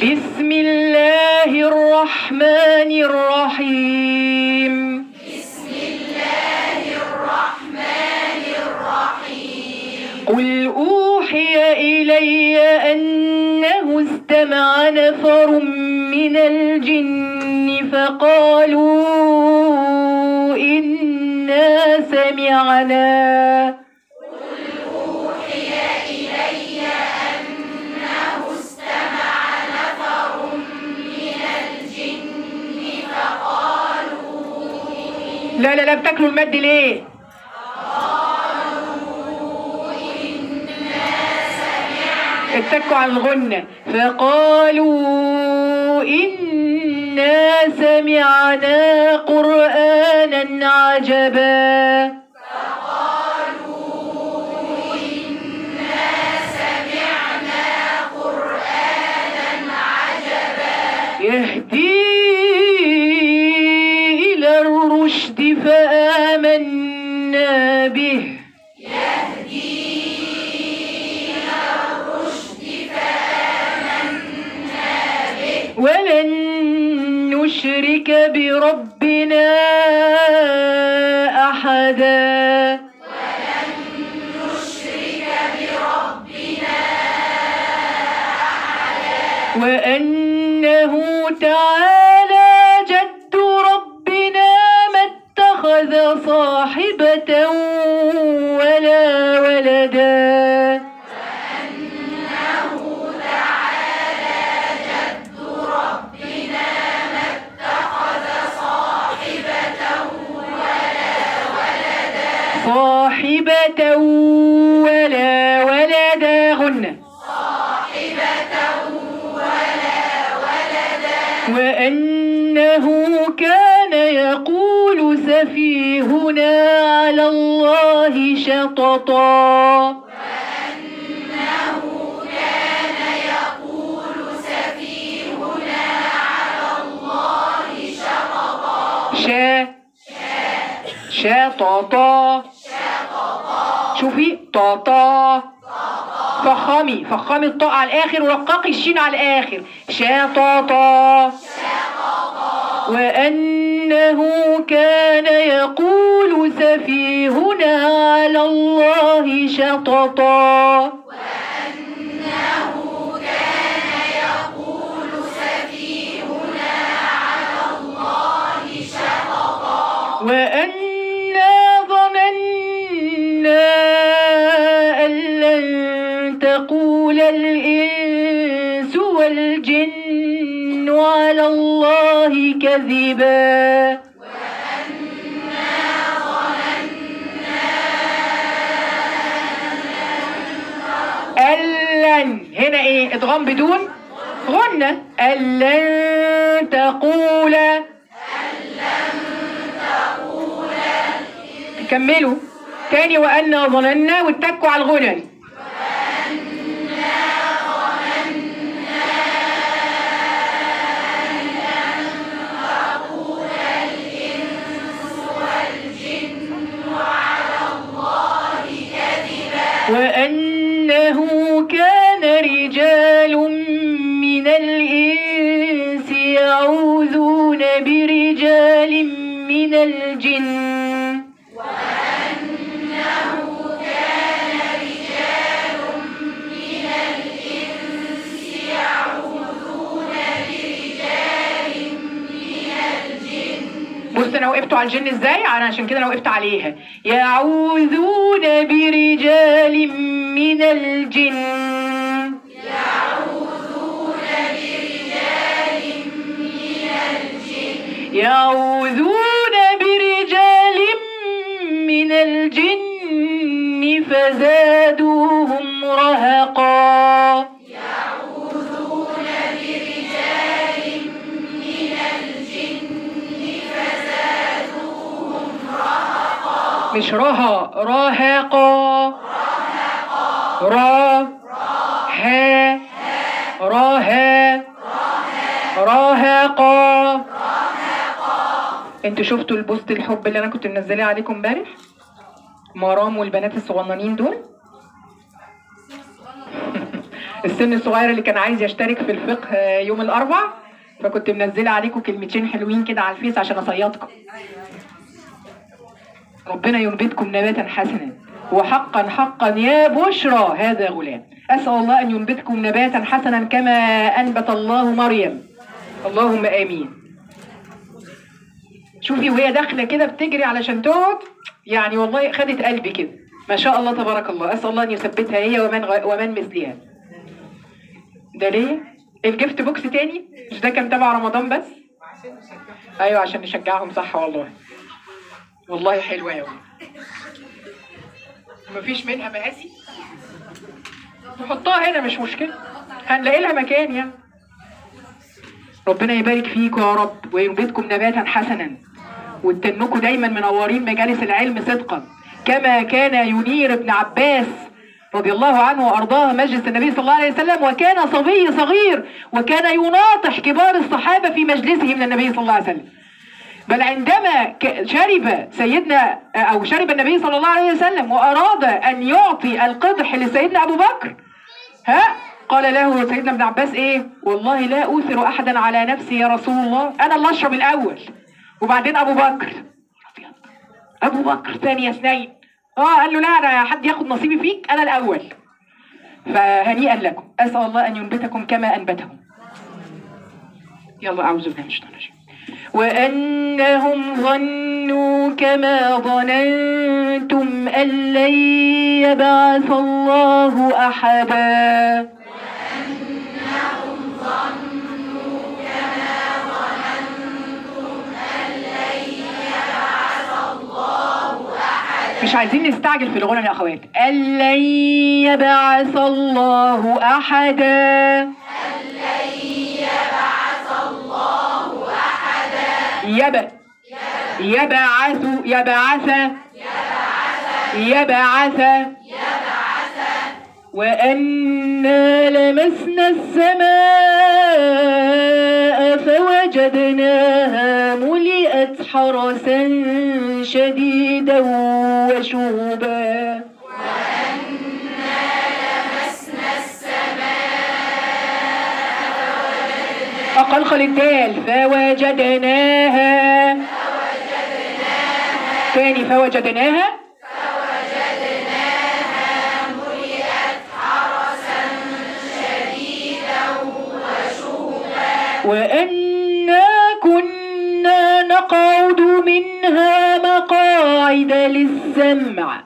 بسم الله الرحمن الرحيم قل أوحي إلي أنه استمع نفر من الجن فقالوا إنا سمعنا لا لا لا بتاكلوا المد ليه؟ اتكوا على الغنة فقالوا إنا سمعنا قرآنا عجبا يهدي إلى الرشد فآمنا به ولن نشرك بربنا أحدا وأنه تعالى جد ربنا ما اتخذ صاحبة ولا ولدا صاحبة ولا ولدا غنة وأنه كان يقول سفيهنا على الله شططا شا شططا شوفي طاطا فخامي فخامي الطاء على الاخر ورققي الشين على الاخر شططا وأنه كان يقول سفيهنا على الله شططا وأنا ظننا أن لن تقول الإنس والجن على الله كذبا ألن هنا إيه إدغام بدون غنة ألن تقول كملوا تاني وأنا ظننا واتكوا على الغنن وأنه كان رجال من الإنس يعوذون برجال من الجن بص انا وقفت على الجن ازاي انا عشان كده انا وقفت عليها يعوذون برجال من الجن يعوذون برجال من الجن فزادوهم رهقا مش رها راهقا را ها راها راهقا انتوا شفتوا البوست الحب اللي انا كنت منزلاه عليكم امبارح مرام والبنات الصغننين دول السن الصغير اللي كان عايز يشترك في الفقه يوم الاربع فكنت منزله عليكم كلمتين حلوين كده على الفيس عشان اصيدكم ربنا ينبتكم نباتا حسنا وحقا حقا يا بشرى هذا غلام اسال الله ان ينبتكم نباتا حسنا كما انبت الله مريم اللهم امين شوفي وهي داخله كده بتجري علشان تقعد يعني والله خدت قلبي كده ما شاء الله تبارك الله اسال الله ان يثبتها هي ومن غ... ومن مثلها ده ليه الجفت بوكس تاني مش ده كان تبع رمضان بس ايوه عشان نشجعهم صح والله والله حلوه قوي مفيش منها مقاسي نحطها هنا مش مشكله هنلاقي لها مكان يعني ربنا يبارك فيكم يا رب وينبتكم نباتا حسنا وتنكم دايما منورين مجالس العلم صدقا كما كان ينير ابن عباس رضي الله عنه وارضاه مجلس النبي صلى الله عليه وسلم وكان صبي صغير وكان يناطح كبار الصحابه في مجلسه من النبي صلى الله عليه وسلم بل عندما ك- شرب سيدنا او شرب النبي صلى الله عليه وسلم واراد ان يعطي القدح لسيدنا ابو بكر ها قال له سيدنا ابن عباس ايه والله لا اوثر احدا على نفسي يا رسول الله انا اللي اشرب الاول وبعدين ابو بكر أبيض. ابو بكر ثاني اثنين اه قال له لا انا حد ياخد نصيبي فيك انا الاول فهنيئا لكم اسال الله ان ينبتكم كما انبتهم يلا اعوذ بالله من الشيطان الرجيم وأنهم ظنوا كما ظننتم أن لن يبعث الله أحدا مش عايزين نستعجل في الغنى يا اخوات أن لن يبعث الله أحدا يب يبعث يبعث يبعث وأنا لمسنا السماء فوجدناها ملئت حرسا شديدا وشهبا أقلقل الدال فوجدناها تاني فوجدناها وأنا كنا نقعد منها مقاعد للسمع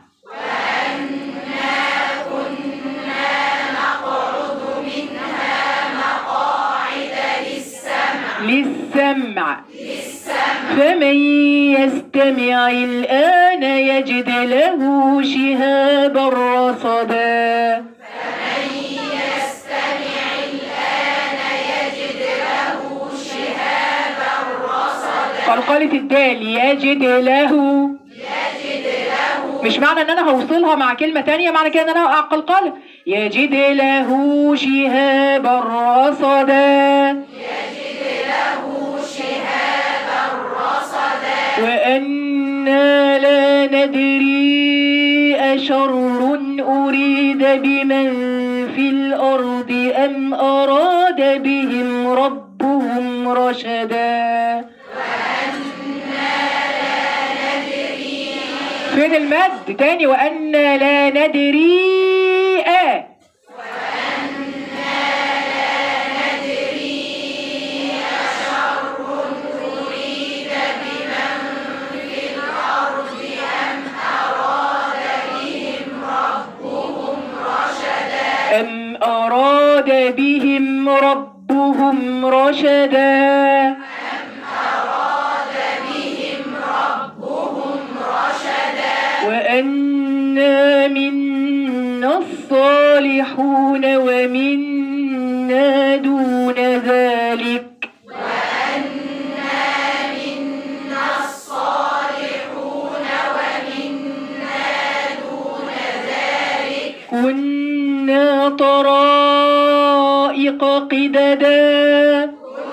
للسمع فمن يستمع الآن يجد له شهابا رصدا قلقلة الدال يجد له مش معنى ان انا هوصلها مع كلمة تانية معنى كده ان انا هوقع قلقلة يجد له شهابا رصدا وأنا لا ندري أشر أريد بمن في الأرض أم أراد بهم ربهم رشدا فين المد تاني وأنا لا ندري آه. أم أراد بهم ربهم رشدا وأنا منا الصالحون ومنا دون ذلك كنا طرائق قددا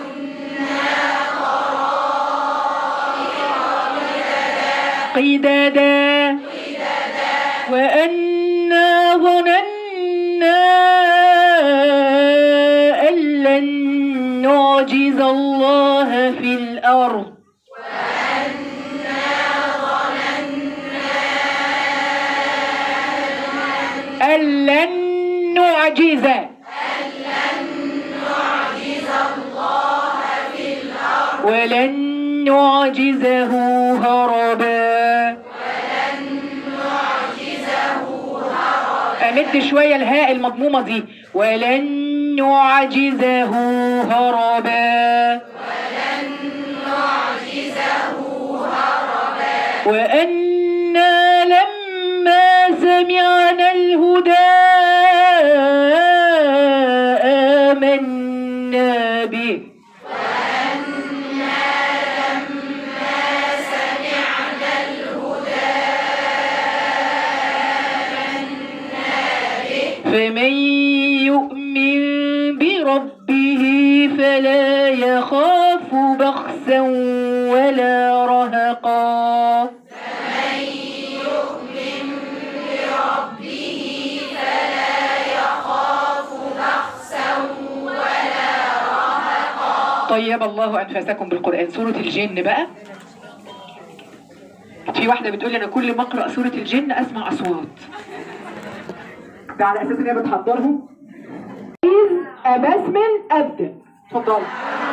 قددا وأنا ظننا أن لن نعجز ولن نعجزه هربا أمد شوية الهاء المضمومة دي ولن نعجزه هربا وأنا لما سمعنا الهدى آمنا به فمن يؤمن بربه فلا يخاف بخسا ولا رهقا طيب الله أنفاسكم بالقرآن سورة الجن بقى في واحدة بتقول لي أنا كل ما أقرأ سورة الجن أسمع أصوات ده على أساس إن هي بتحضرهم أبسمل أبدأ اتفضل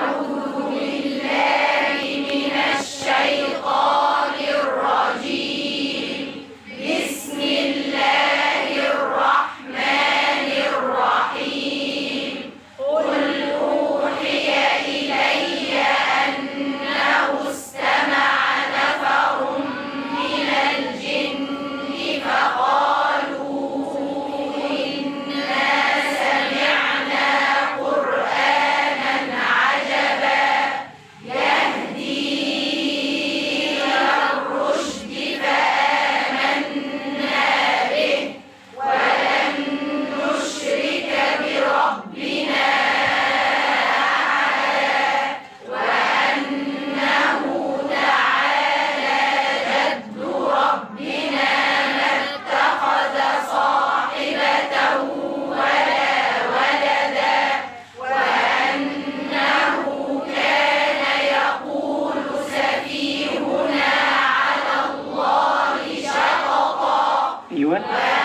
أيوة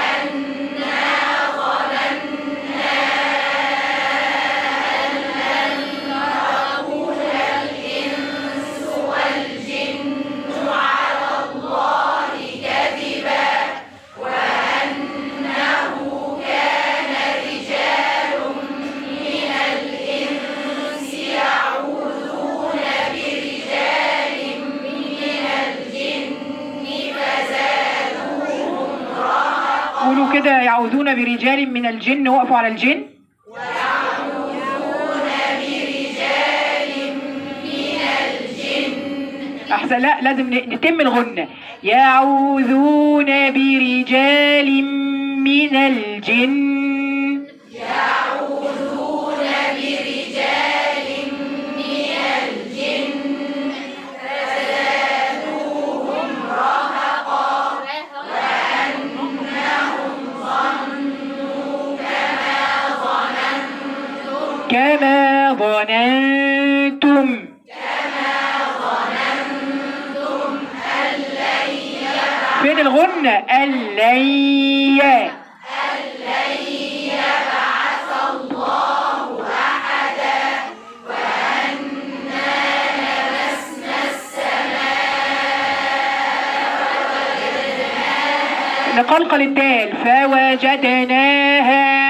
قولوا كده يعوذون برجال من الجن وقفوا على الجن أحسن لا لازم ن- نتم الغنة يعوذون برجال من الجن كما ظننتم فين الغنة اللي نقلقل الدال فوجدناها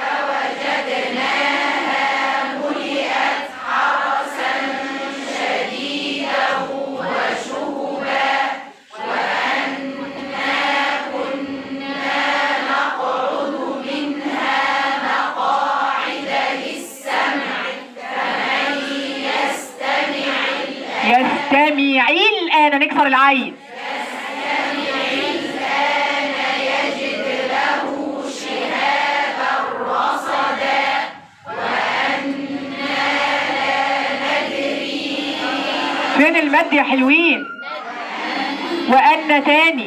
يستمع الآن نكسر العين فين المد يا حلوين وأن تاني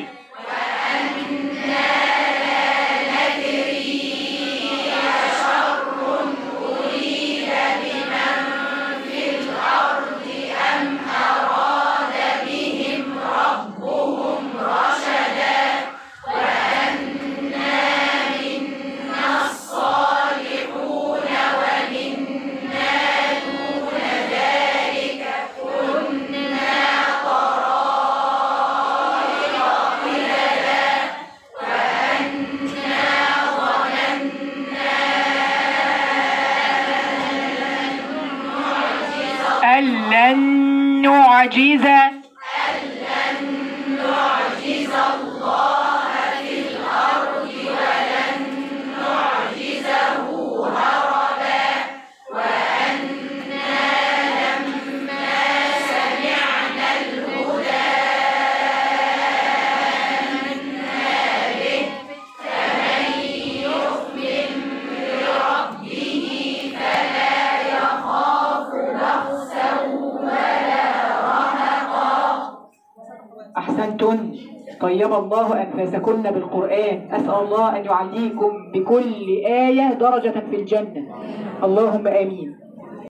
أن لن نعجز أحسنتن طيب الله أنفاسكن بالقرآن أسأل الله أن يعليكم بكل آية درجة في الجنة اللهم آمين